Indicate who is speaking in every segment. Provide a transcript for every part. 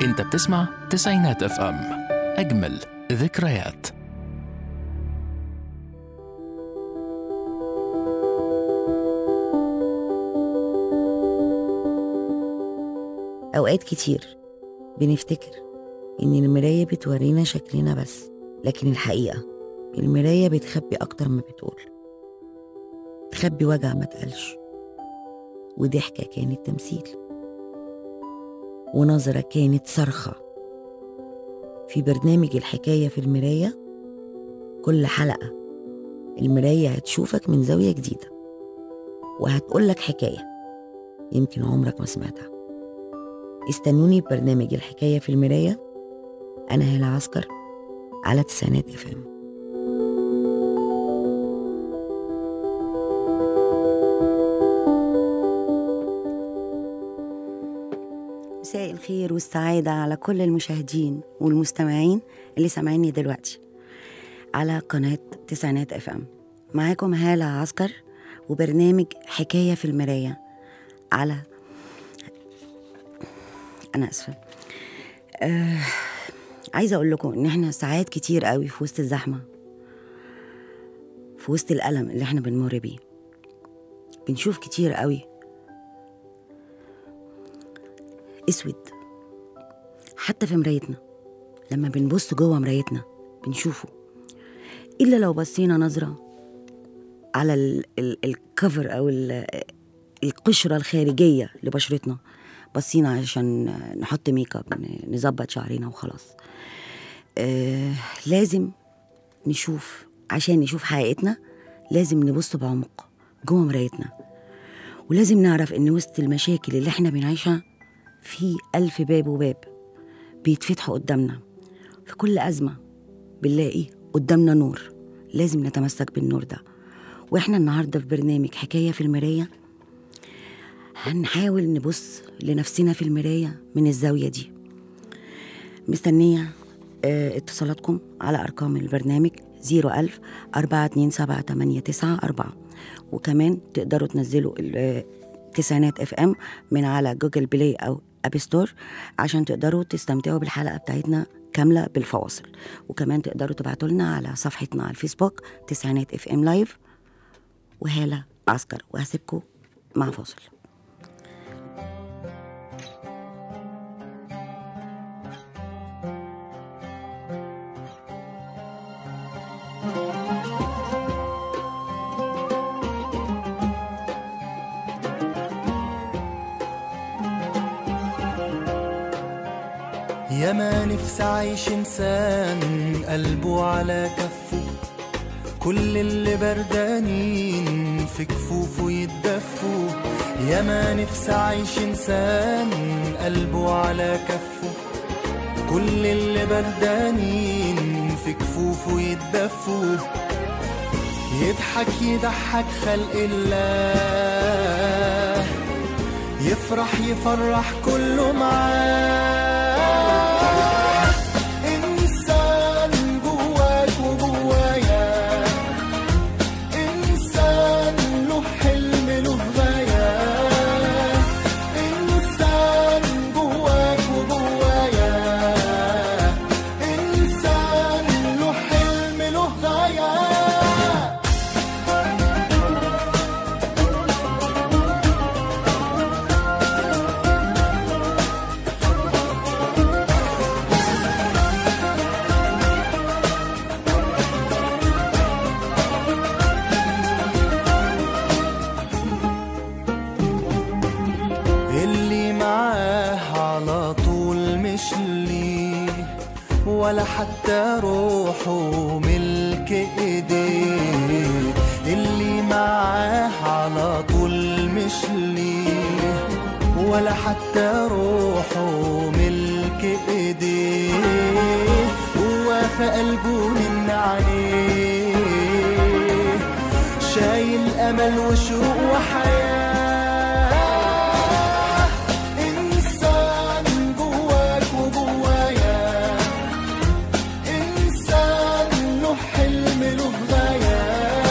Speaker 1: انت بتسمع تسعينات اف ام اجمل ذكريات
Speaker 2: أوقات كتير بنفتكر إن المراية بتورينا شكلنا بس لكن الحقيقة المراية بتخبي أكتر ما بتقول تخبي وجع ما تقالش وضحكة كانت تمثيل ونظرة كانت صرخة في برنامج الحكاية في المراية كل حلقة المراية هتشوفك من زاوية جديدة وهتقولك حكاية يمكن عمرك ما سمعتها استنوني ببرنامج الحكاية في المراية أنا هالة عسكر على تسعينات اف ام مساء الخير والسعادة على كل المشاهدين والمستمعين اللي سامعيني دلوقتي على قناة تسعينات اف ام معاكم هالة عسكر وبرنامج حكاية في المراية على أنا آسفة آه عايزة أقول لكم إن إحنا ساعات كتير قوي في وسط الزحمة في وسط الألم اللي إحنا بنمر بيه بنشوف كتير قوي اسود حتى في مرايتنا لما بنبص جوه مرايتنا بنشوفه الا لو بصينا نظره على ال- ال- الكفر او ال- القشره الخارجيه لبشرتنا بصينا عشان نحط ميك اب ن- نظبط شعرنا وخلاص آه لازم نشوف عشان نشوف حقيقتنا لازم نبص بعمق جوه مرايتنا ولازم نعرف ان وسط المشاكل اللي احنا بنعيشها في ألف باب وباب بيتفتحوا قدامنا في كل أزمة بنلاقي قدامنا نور لازم نتمسك بالنور ده واحنا النهارده في برنامج حكاية في المراية هنحاول نبص لنفسنا في المراية من الزاوية دي مستنية آه، اتصالاتكم على أرقام البرنامج 01000 427 وكمان تقدروا تنزلوا ال- آه، تسعينات اف ام من على جوجل بلاي أو أب ستور عشان تقدروا تستمتعوا بالحلقة بتاعتنا كاملة بالفواصل وكمان تقدروا تبعتوا لنا على صفحتنا على الفيسبوك تسعينات اف ام لايف وهالة عسكر وهسيبكم مع فاصل
Speaker 3: يا ما نفسي عايش انسان قلبه على كفه كل اللي بردانين في كفوفه يتدفوا يا ما نفسي عايش انسان قلبه على كفه كل اللي بردانين في كفوفه يتدفوا يضحك يضحك خلق الله يفرح يفرح كله معاه إنسان جواك وجوايا إنسان له حلم له غاية إنسان جواك وجوايا إنسان له حلم له غاية اللي معاه على طول مش ليه ولا حتى روحه ملك ايديه اللي معاه على طول مش ليه ولا حتى روحه ملك ايديه هو في قلبه من عليه شايل امل وشوق وحياه انسان جواك وجوايا انسان له حلم له غايه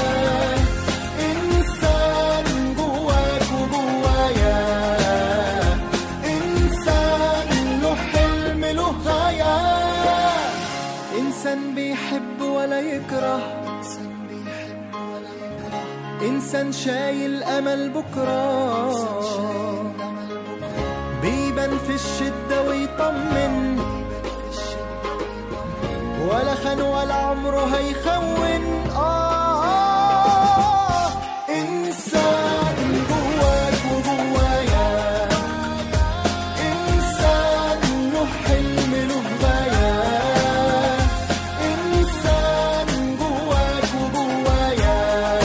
Speaker 3: انسان جواك وجوايا انسان له حلم ولا يكره إنسان شايل أمل بكرة بيبان في الشدة ويطمن ولا خان ولا عمره هيخون آه إنسان جواك وجوايا إنسان له حلم له غاية إنسان جواك وجوايا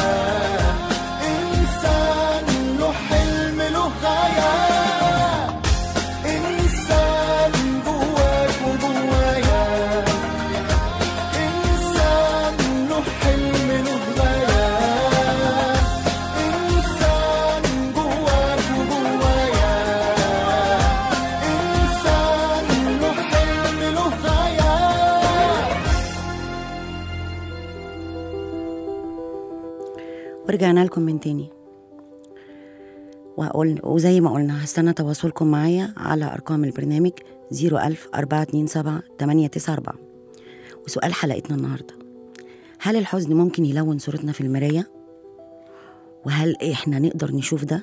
Speaker 3: إنسان له حلم له غاية إنسان جواك وجوايا إنسان له حلم له غاية إنسان جواك وجوايا إنسان له حلم له غاية
Speaker 2: ورجعنا لكم من تاني وقلنا وزي ما قلنا هستنى تواصلكم معايا على أرقام البرنامج 01000 427 894 وسؤال حلقتنا النهاردة هل الحزن ممكن يلون صورتنا في المراية؟ وهل إحنا نقدر نشوف ده؟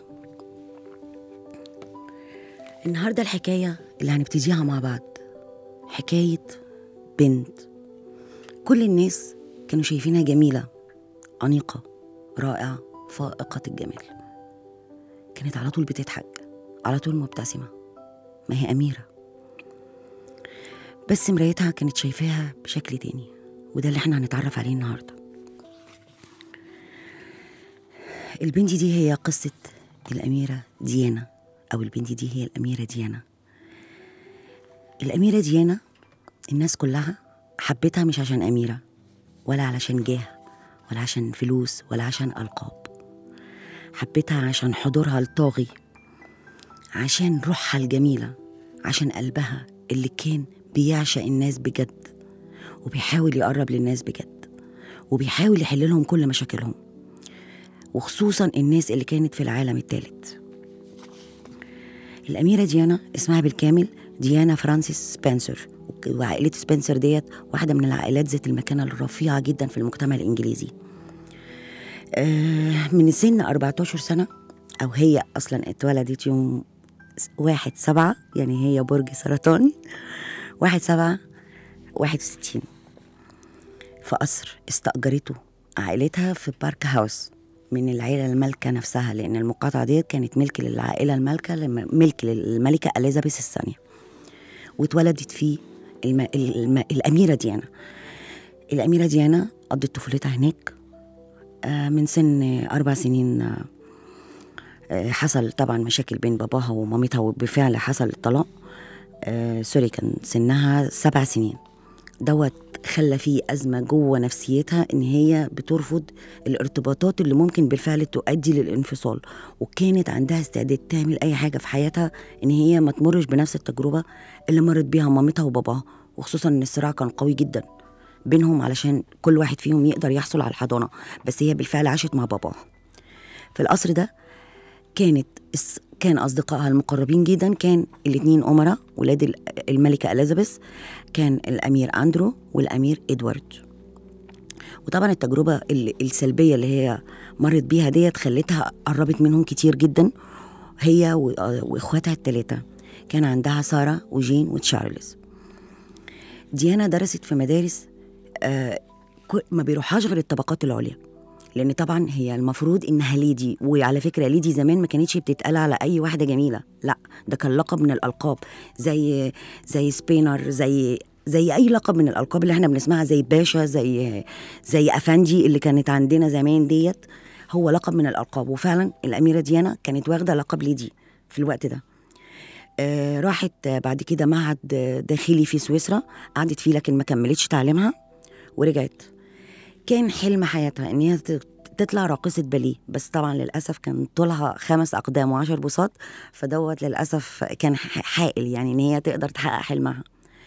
Speaker 2: النهاردة الحكاية اللي هنبتديها مع بعض حكاية بنت كل الناس كانوا شايفينها جميلة أنيقة رائعة فائقة الجمال كانت على طول بتضحك على طول مبتسمة ما هي أميرة بس مرايتها كانت شايفاها بشكل تاني وده اللي احنا هنتعرف عليه النهاردة البنت دي هي قصة الأميرة ديانا أو البنت دي هي الأميرة ديانا الأميرة ديانا الناس كلها حبتها مش عشان أميرة ولا علشان جاه ولا عشان فلوس ولا عشان ألقاب حبيتها عشان حضورها الطاغي عشان روحها الجميلة عشان قلبها اللي كان بيعشق الناس بجد وبيحاول يقرب للناس بجد وبيحاول يحل لهم كل مشاكلهم وخصوصا الناس اللي كانت في العالم الثالث الأميرة ديانا اسمها بالكامل ديانا فرانسيس سبنسر وعائلة سبنسر ديت واحدة من العائلات ذات المكانة الرفيعة جدا في المجتمع الإنجليزي آه، من سن 14 سنة أو هي أصلا اتولدت يوم واحد سبعة يعني هي برج سرطان واحد سبعة واحد وستين في قصر استأجرته عائلتها في بارك هاوس من العيلة المالكة نفسها لأن المقاطعة ديت كانت ملك للعائلة المالكة لم- ملك للملكة إليزابيث الثانية واتولدت فيه الم... الم... الأميرة ديانا الأميرة ديانا قضت طفولتها هناك آه، من سن أربع سنين آه، آه، حصل طبعا مشاكل بين باباها ومامتها وبالفعل حصل الطلاق آه، سوري كان سنها سبع سنين دوت خلى فيه أزمة جوه نفسيتها إن هي بترفض الارتباطات اللي ممكن بالفعل تؤدي للانفصال وكانت عندها استعداد تعمل أي حاجة في حياتها إن هي ما تمرش بنفس التجربة اللي مرت بيها مامتها وباباها وخصوصا إن الصراع كان قوي جدا بينهم علشان كل واحد فيهم يقدر يحصل على الحضانة بس هي بالفعل عاشت مع باباها في القصر ده كانت الس- كان أصدقائها المقربين جدا كان الاتنين أمراء ولاد ال- الملكة إليزابيث كان الأمير أندرو والأمير إدوارد وطبعا التجربة ال- السلبية اللي هي مرت بيها ديت خلتها قربت منهم كتير جدا هي و- آه، وإخواتها التلاتة كان عندها سارة وجين وتشارلز ديانا درست في مدارس آه، كو- ما بيروحهاش غير الطبقات العليا لان طبعا هي المفروض انها ليدي وعلى فكره ليدي زمان ما كانتش بتتقال على اي واحده جميله لا ده كان لقب من الالقاب زي زي سبينر زي زي اي لقب من الالقاب اللي احنا بنسمعها زي باشا زي زي افندي اللي كانت عندنا زمان ديت هو لقب من الالقاب وفعلا الاميره ديانا كانت واخده لقب ليدي في الوقت ده آه، راحت آه، بعد كده معهد آه، داخلي في سويسرا قعدت فيه لكن ما كملتش تعليمها ورجعت كان حلم حياتها ان هي ت- تطلع راقصة باليه بس طبعا للأسف كان طولها خمس أقدام وعشر بساط فدوت للأسف كان ح- حائل يعني إن هي تقدر تحقق حلمها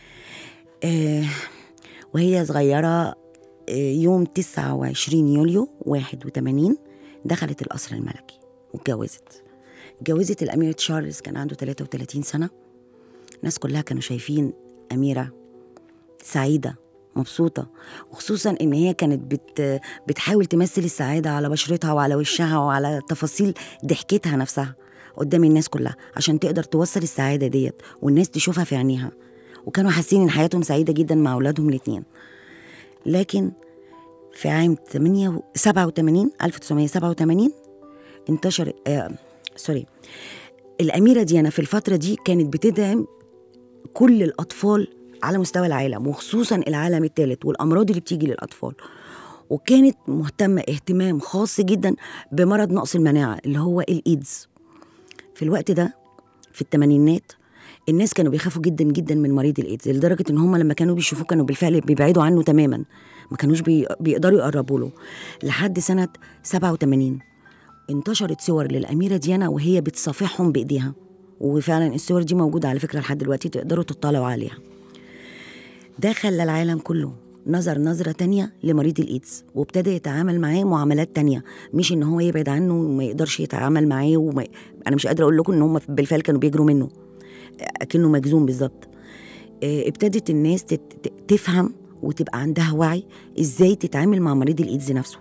Speaker 2: آه وهي صغيرة آه يوم 29 يوليو 81 دخلت القصر الملكي واتجوزت اتجوزت الأمير تشارلز كان عنده 33 سنة الناس كلها كانوا شايفين أميرة سعيدة مبسوطة وخصوصا إن هي كانت بت بتحاول تمثل السعادة على بشرتها وعلى وشها وعلى تفاصيل ضحكتها نفسها قدام الناس كلها عشان تقدر توصل السعادة ديت والناس تشوفها في عينيها وكانوا حاسين إن حياتهم سعيدة جدا مع أولادهم الاتنين لكن في عام 8 87 1987 انتشر آه سوري الأميرة ديانا في الفترة دي كانت بتدعم كل الأطفال على مستوى العالم وخصوصا العالم الثالث والأمراض اللي بتيجي للأطفال وكانت مهتمة اهتمام خاص جدا بمرض نقص المناعة اللي هو الإيدز في الوقت ده في الثمانينات الناس كانوا بيخافوا جدا جدا من مريض الايدز لدرجه ان هم لما كانوا بيشوفوه كانوا بالفعل بيبعدوا عنه تماما ما كانوش بي... بيقدروا يقربوا له لحد سنه 87 انتشرت صور للاميره ديانا وهي بتصافحهم بايديها وفعلا الصور دي موجوده على فكره لحد دلوقتي تقدروا تطلعوا عليها ده خلى العالم كله نظر نظرة تانية لمريض الإيدز وابتدى يتعامل معاه معاملات تانية مش إن هو يبعد عنه وما يقدرش يتعامل معاه وما... أنا مش قادرة أقول لكم إن هم بالفعل كانوا بيجروا منه أكنه مجزوم بالظبط آه، ابتدت الناس تت... ت- تفهم وتبقى عندها وعي إزاي تتعامل مع مريض الإيدز نفسه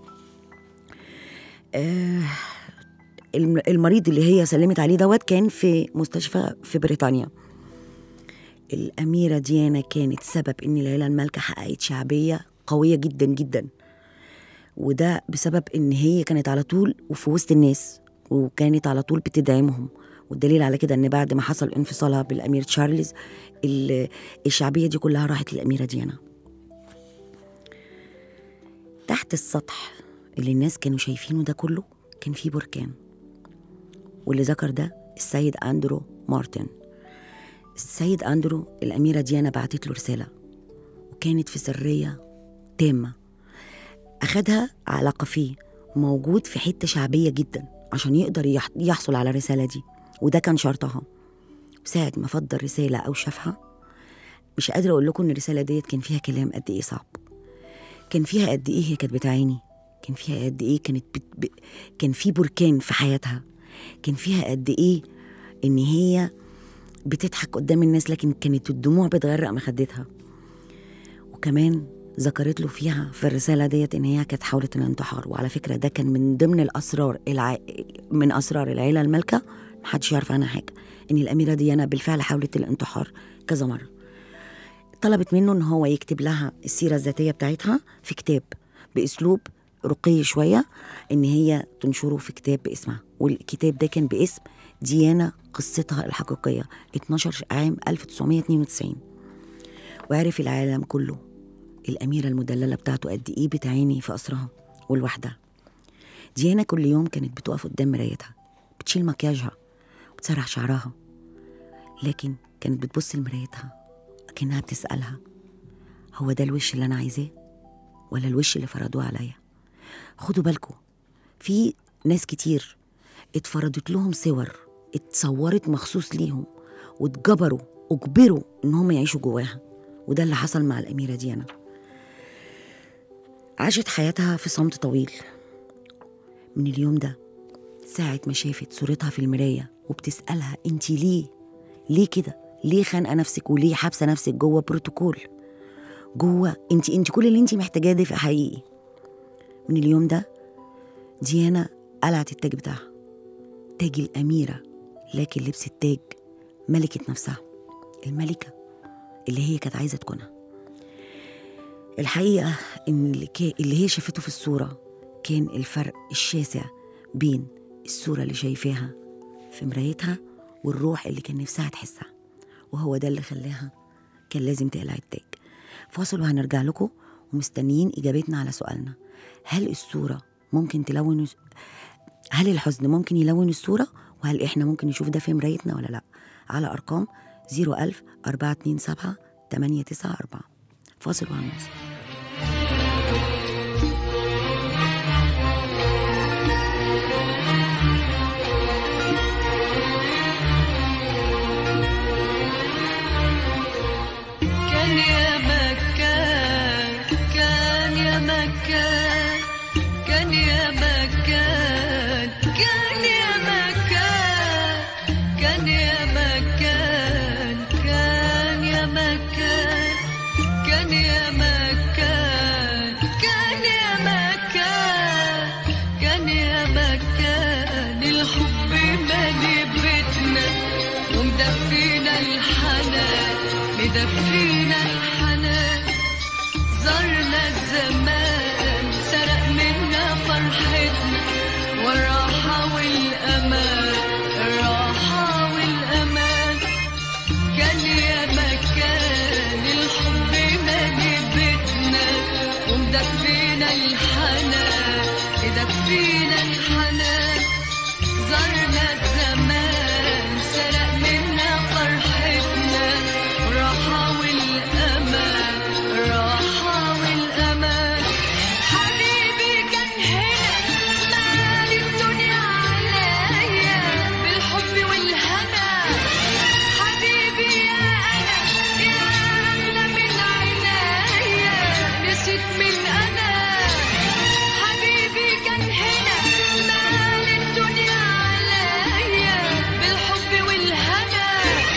Speaker 2: آه، الم- المريض اللي هي سلمت عليه دوت كان في مستشفى في بريطانيا الأميرة ديانا كانت سبب إن العيلة المالكة حققت شعبية قوية جدا جدا وده بسبب إن هي كانت على طول وفي وسط الناس وكانت على طول بتدعمهم والدليل على كده إن بعد ما حصل انفصالها بالأمير تشارلز ال- الشعبية دي كلها راحت للأميرة ديانا تحت السطح اللي الناس كانوا شايفينه ده كله كان في بركان واللي ذكر ده السيد أندرو مارتن السيد أندرو الأميرة ديانا بعتت له رسالة وكانت في سرية تامة أخدها على كافيه موجود في حتة شعبية جدا عشان يقدر يح- يحصل على الرسالة دي وده كان شرطها ساعة ما فض الرسالة أو شافها مش قادرة أقول لكم إن الرسالة ديت كان فيها كلام قد إيه صعب كان فيها قد إيه هي كانت بتعاني كان فيها قد إيه كانت بت... ب... كان في بركان في حياتها كان فيها قد إيه إن هي بتضحك قدام الناس لكن كانت الدموع بتغرق مخدتها وكمان ذكرت له فيها في الرسالة ديت إن هي كانت حاولت الانتحار وعلى فكرة ده كان من ضمن الأسرار الع... من أسرار العيلة المالكة محدش يعرف عنها حاجة إن الأميرة ديانا بالفعل حاولت الانتحار كذا مرة طلبت منه إن هو يكتب لها السيرة الذاتية بتاعتها في كتاب بأسلوب رقي شوية إن هي تنشره في كتاب باسمها والكتاب ده كان باسم ديانا قصتها الحقيقية 12 عام 1992 وعرف العالم كله الأميرة المدللة بتاعته قد إيه بتعاني في أسرها ولوحدها ديانا كل يوم كانت بتقف قدام مرايتها بتشيل مكياجها وتسرح شعرها لكن كانت بتبص لمرايتها كأنها بتسألها هو ده الوش اللي أنا عايزاه ولا الوش اللي فرضوه عليا خدوا بالكم في ناس كتير اتفرضت لهم صور اتصورت مخصوص ليهم واتجبروا اجبروا ان هم يعيشوا جواها وده اللي حصل مع الاميره ديانا عاشت حياتها في صمت طويل من اليوم ده ساعة ما شافت صورتها في المراية وبتسألها انتي ليه ليه كده ليه خانقة نفسك وليه حابسة نفسك جوه بروتوكول جوه انتي انتي كل اللي انتي محتاجاه ده في حقيقي من اليوم ده ديانا قلعت التاج بتاعها تاج الأميرة لكن لبست تاج ملكة نفسها الملكة اللي هي كانت عايزة تكونها الحقيقة إن اللي, كا اللي هي شافته في الصورة كان الفرق الشاسع بين الصورة اللي شايفاها في مرايتها والروح اللي كان نفسها تحسها وهو ده اللي خلاها كان لازم تقلع التاج فاصل وهنرجع لكم ومستنيين إجابتنا على سؤالنا هل الصورة ممكن تلون هل الحزن ممكن يلون الصورة وهل إحنا ممكن نشوف ده في مرايتنا ولا لأ على أرقام 01000 427 894 فاصل وهنوصل
Speaker 4: كان يا مكان كان يا مكان كان يا مكان كان يا مكان كان يا مكان كان يا مكان كان يا مكان مدفينا الحنان مدفينا الحنان زرنا الزمان سرق منا فرحتنا والراحة والأمان الراحة والأمان كان يا مكان الحب مالي بيتنا ومدفينا الحنان مدفينا الحنان زرنا الزمان سرق منا فرحتنا راحة والأمان راحة والأمان حبيبي كان هنا مال الدنيا عليا بالحب والهنا حبيبي يا أنا يا أغلى من عينيا نسيت من أنا حبيبي كان هنا مال الدنيا عليا بالحب والهنا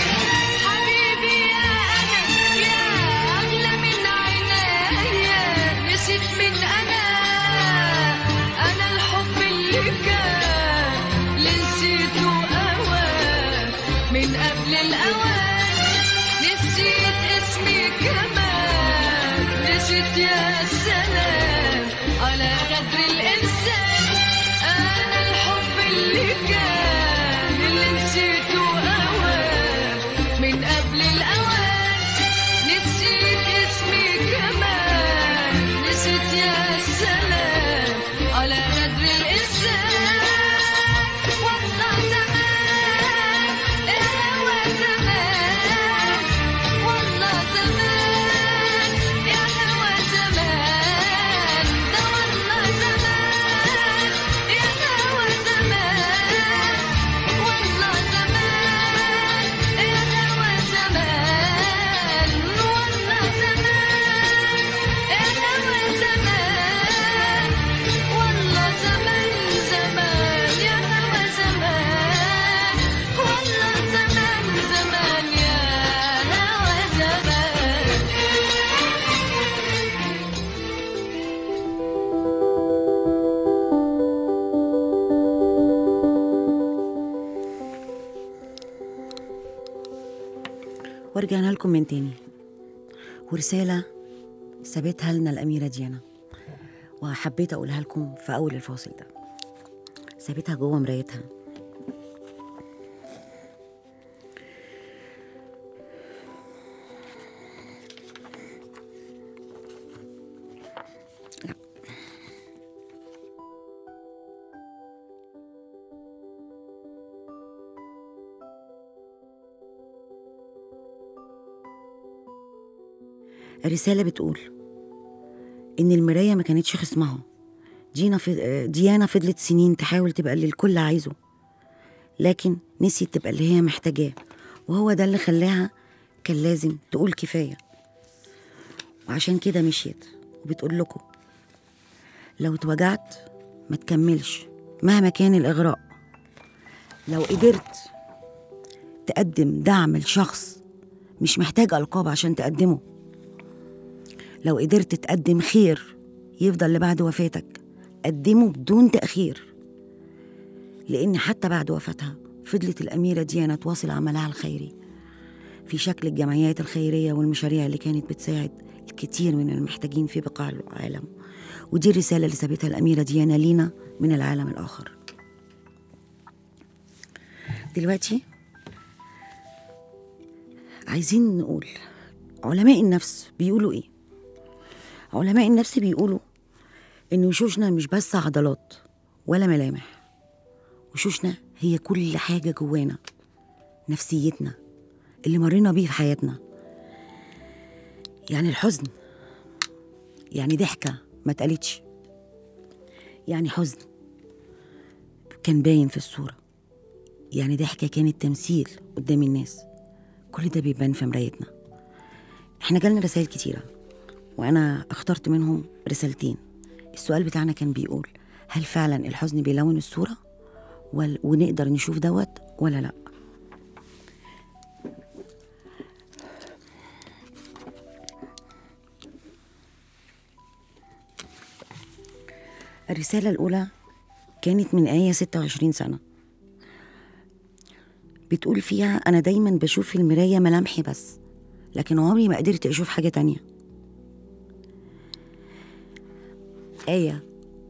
Speaker 4: حبيبي يا أنا يا أغلى من عينيا نسيت من أنا أنا الحب اللي كان اللي نسيته أوان من قبل الأوان نسيت اسمي كمان نسيت يا سلام على غدر الإنسان أنا الحب اللي كان اللي نسيته أوان من قبل الأوان نسيت اسمي كمان نسيت يا سلام على غدر الإنسان والله زمان الهوى زمان والله زمان يا هوى زمان ده والله زمان يا هوى زمان والله زمان يا هوى زمان والله زمان يا هوى زمان والله زمان زمان يا هوى زمان والله زمان زمان يا هوى زمان
Speaker 2: ورجعنا لكم من تاني ورسالة سابتها لنا الأميرة ديانا وحبيت أقولها لكم في أول الفاصل ده سابتها جوه مرايتها الرسالة بتقول إن المراية ما كانتش خصمها دينا ف... ديانا فضلت سنين تحاول تبقى اللي الكل عايزه لكن نسيت تبقى اللي هي محتاجاه وهو ده اللي خلاها كان لازم تقول كفاية وعشان كده مشيت وبتقول لكم لو اتوجعت ما تكملش مهما كان الإغراء لو قدرت تقدم دعم لشخص مش محتاج ألقاب عشان تقدمه لو قدرت تقدم خير يفضل لبعد وفاتك قدمه بدون تأخير لأن حتى بعد وفاتها فضلت الأميرة ديانا تواصل عملها الخيري في شكل الجمعيات الخيرية والمشاريع اللي كانت بتساعد الكثير من المحتاجين في بقاع العالم ودي الرسالة اللي سابتها الأميرة ديانا لينا من العالم الآخر دلوقتي عايزين نقول علماء النفس بيقولوا ايه علماء النفس بيقولوا ان وشوشنا مش بس عضلات ولا ملامح وشوشنا هي كل حاجة جوانا نفسيتنا اللي مرينا بيه في حياتنا يعني الحزن يعني ضحكة ما اتقالتش يعني حزن كان باين في الصورة يعني ضحكة كانت تمثيل قدام الناس كل ده بيبان في مرايتنا احنا جالنا رسائل كتيرة وانا اخترت منهم رسالتين السؤال بتاعنا كان بيقول هل فعلا الحزن بيلون الصورة ول... ونقدر نشوف دوت ولا لا الرسالة الأولى كانت من آية 26 سنة بتقول فيها أنا دايما بشوف في المراية ملامحي بس لكن عمري ما قدرت أشوف حاجة تانية آية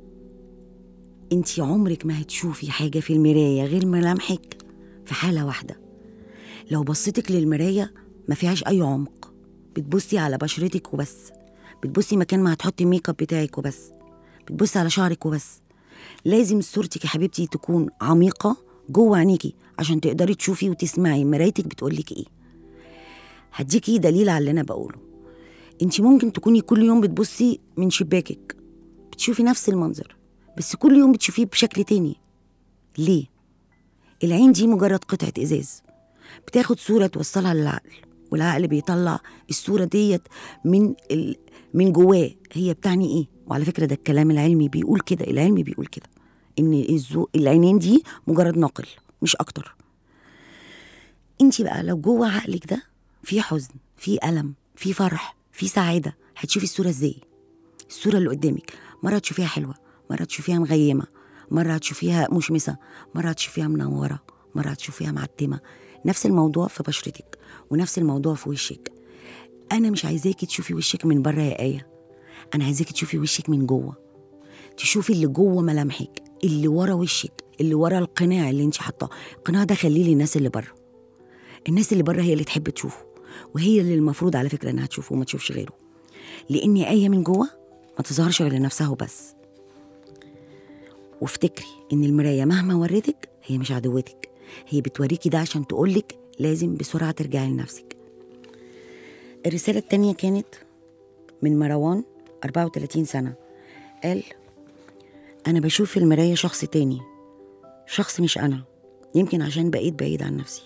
Speaker 2: انتي عمرك ما هتشوفي حاجة في المراية غير ملامحك في حالة واحدة لو بصيتك للمراية ما فيهاش أي عمق بتبصي على بشرتك وبس بتبصي مكان ما هتحطي الميك اب بتاعك وبس بتبصي على شعرك وبس لازم صورتك يا حبيبتي تكون عميقة جوه عينيكي عشان تقدري تشوفي وتسمعي مرايتك بتقولك ايه هديكي دليل على اللي انا بقوله انت ممكن تكوني كل يوم بتبصي من شباكك بتشوفي نفس المنظر بس كل يوم بتشوفيه بشكل تاني ليه العين دي مجرد قطعة إزاز بتاخد صورة توصلها للعقل والعقل بيطلع الصورة ديت من ال... من جواه هي بتعني ايه وعلى فكرة ده الكلام العلمي بيقول كده العلمي بيقول كده ان الزو... العينين دي مجرد ناقل مش اكتر انت بقى لو جوه عقلك ده في حزن في ألم في فرح في سعادة هتشوفي الصورة ازاي الصورة اللي قدامك مرة تشوفيها حلوة مرة تشوفيها مغيمة مرة تشوفيها مشمسة مرة تشوفيها منورة مرة تشوفيها معتمة نفس الموضوع في بشرتك ونفس الموضوع في وشك أنا مش عايزاكي تشوفي وشك من بره يا آية أنا عايزاكي تشوفي وشك من جوه تشوفي اللي جوه ملامحك اللي ورا وشك اللي ورا القناع اللي انت حاطاه القناع ده خليه للناس اللي بره الناس اللي بره هي اللي تحب تشوفه وهي اللي المفروض على فكره انها تشوفه وما تشوفش غيره لان ايه من جوه ما تظهرش غير لنفسها وبس وافتكري ان المرايه مهما وريتك هي مش عدوتك هي بتوريكي ده عشان تقولك لازم بسرعه ترجعي لنفسك الرساله التانيه كانت من مروان 34 سنه قال انا بشوف في المرايه شخص تاني شخص مش انا يمكن عشان بقيت بعيد عن نفسي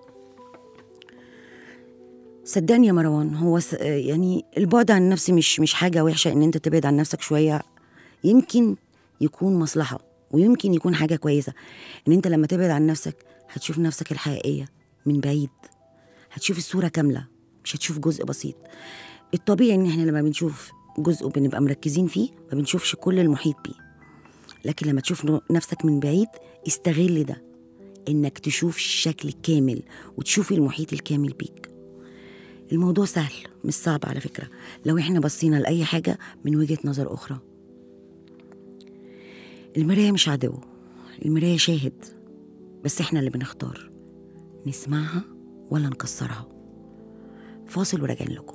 Speaker 2: صدقني يا مروان هو س... يعني البعد عن النفس مش مش حاجة وحشة إن أنت تبعد عن نفسك شوية يمكن يكون مصلحة ويمكن يكون حاجة كويسة إن أنت لما تبعد عن نفسك هتشوف نفسك الحقيقية من بعيد هتشوف الصورة كاملة مش هتشوف جزء بسيط الطبيعي إن إحنا لما بنشوف جزء وبنبقى مركزين فيه ما بنشوفش كل المحيط بيه لكن لما تشوف نفسك من بعيد استغل ده إنك تشوف الشكل الكامل وتشوفي المحيط الكامل بيك الموضوع سهل مش صعب على فكرة لو احنا بصينا لأي حاجة من وجهة نظر أخرى المراية مش عدو المراية شاهد بس احنا اللي بنختار نسمعها ولا نكسرها فاصل وراجعين لكم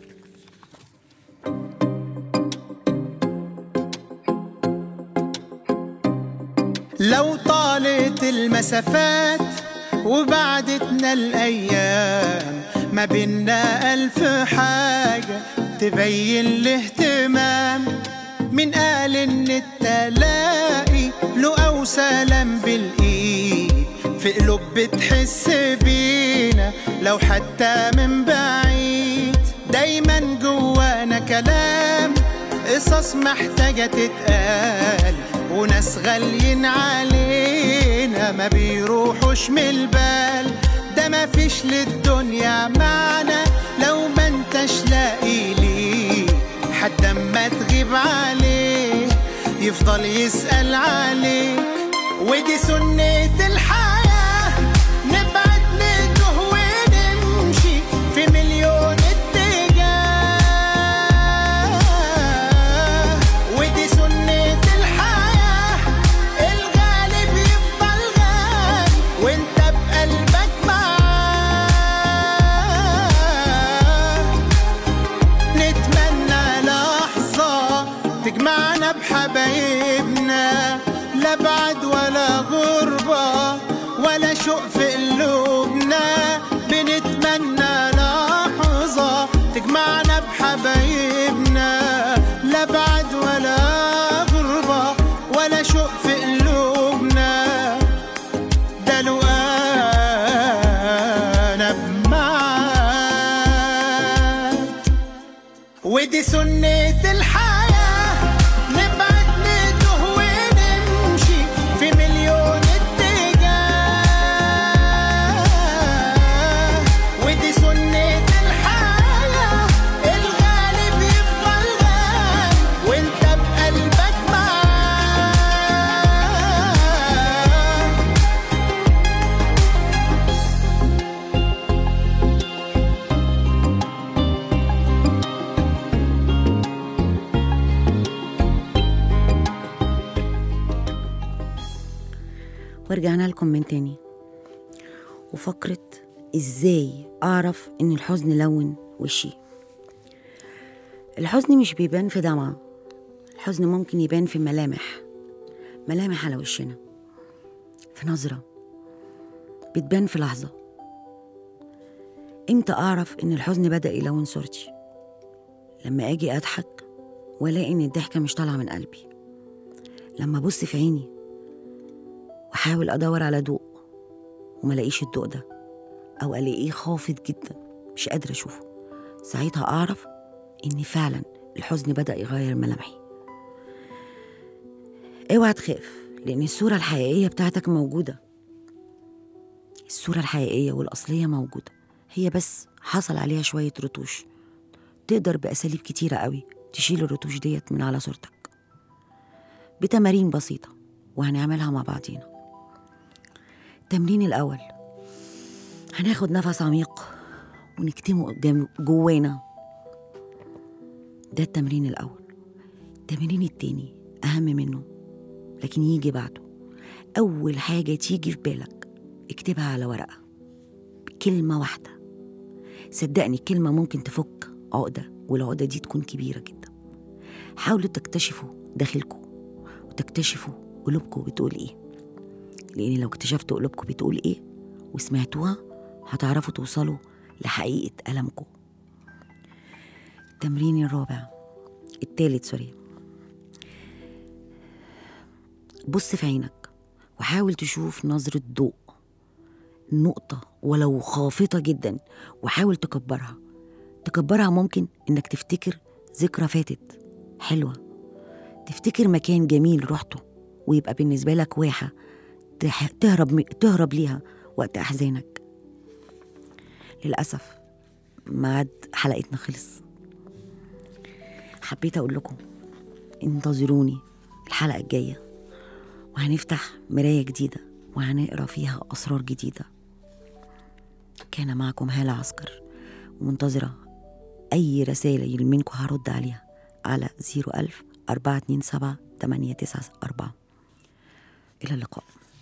Speaker 3: لو طالت المسافات وبعدتنا الأيام ما بينا ألف حاجة تبين الاهتمام من قال إن التلاقي له أو سلام بالإيد في قلوب بتحس بينا لو حتى من بعيد دايما جوانا كلام قصص محتاجة تتقال وناس غاليين علينا ما بيروحوش من البال ده ما فيش للدنيا معنى لو ما انتش لاقي ليه حد اما تغيب عليه يفضل يسأل عليك ودي سنة الحياة نبعد نتوه ونمشي في مليون اتجاه ودي سنة الحياة الغالب يفضل غالي وانت بقلبك معاه نتمنى لحظة تجمعنا بحبايبنا لا بعد ولا غربة ولا شوق في قلوبنا بنتمنى لحظة تجمعنا بحبايبنا لا بعد ولا غربة ولا شوق في قلوبنا ده لو انا بمعاك ودي سنة الحياة نبعد نتوه ونمشي في مليون اتجاه ودي سنة الحياة الغالب يفضل غالي وانت بقلبك معاه
Speaker 2: ورجعنا لكم من تاني وفقرة ازاي اعرف ان الحزن لون وشي الحزن مش بيبان في دمعة الحزن ممكن يبان في ملامح ملامح على وشنا في نظرة بتبان في لحظة امتى اعرف ان الحزن بدأ يلون صورتي لما اجي اضحك والاقي ان الضحكة مش طالعة من قلبي لما ابص في عيني واحاول ادور على ضوء وما الاقيش الضوء ده او الاقيه خافض جدا مش قادره اشوفه ساعتها اعرف ان فعلا الحزن بدا يغير ملامحي اوعى تخاف لان الصوره الحقيقيه بتاعتك موجوده الصوره الحقيقيه والاصليه موجوده هي بس حصل عليها شويه رتوش تقدر باساليب كتيره قوي تشيل الرتوش ديت من على صورتك بتمارين بسيطه وهنعملها مع بعضينا التمرين الأول هناخد نفس عميق ونكتمه جم- جوانا ده التمرين الأول التمرين التاني أهم منه لكن يجي بعده أول حاجة تيجي في بالك اكتبها على ورقة كلمة واحدة صدقني كلمة ممكن تفك عقدة والعقدة دي تكون كبيرة جدا حاولوا تكتشفوا داخلكم وتكتشفوا قلوبكم بتقول ايه لان لو اكتشفتوا قلوبكم بتقول ايه وسمعتوها هتعرفوا توصلوا لحقيقة ألمكم التمرين الرابع التالت سوري بص في عينك وحاول تشوف نظرة ضوء نقطة ولو خافتة جدا وحاول تكبرها تكبرها ممكن إنك تفتكر ذكرى فاتت حلوة تفتكر مكان جميل رحته ويبقى بالنسبة لك واحة تح- تهرب م- تهرب ليها وقت أحزانك للأسف ميعاد حلقتنا خلص حبيت أقول لكم انتظروني الحلقة الجاية وهنفتح مراية جديدة وهنقرا فيها أسرار جديدة كان معكم هالة عسكر ومنتظرة أي رسائل منكم هرد عليها على 01000 427 894 إلى اللقاء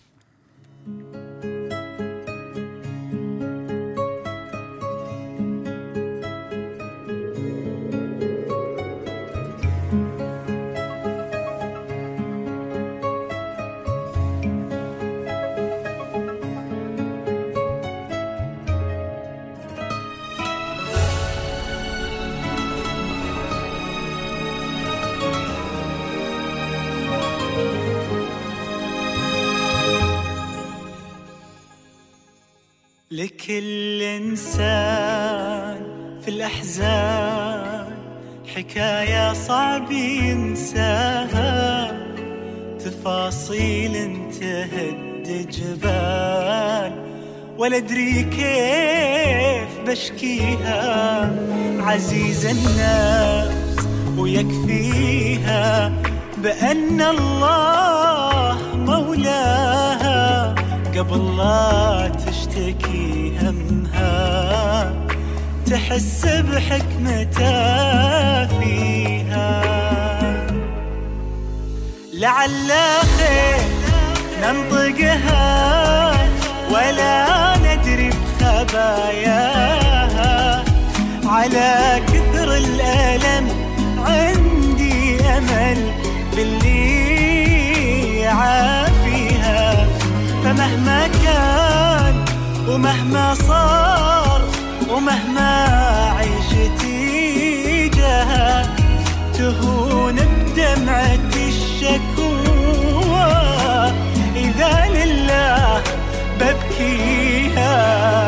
Speaker 3: لكل إنسان في الأحزان حكاية صعب ينساها تفاصيل تهد جبال ولا أدري كيف بشكيها عزيز النفس ويكفيها بأن الله مولاها قبل لا تشتكي همها تحس بحكمته فيها لعل خير ننطقها ولا ندري بخباياها على كثر الألم عندي أمل باللي يعافيها فمهما كان ومهما صار ومهما عشتي جها تهون بدمعة الشكوى إذا لله ببكيها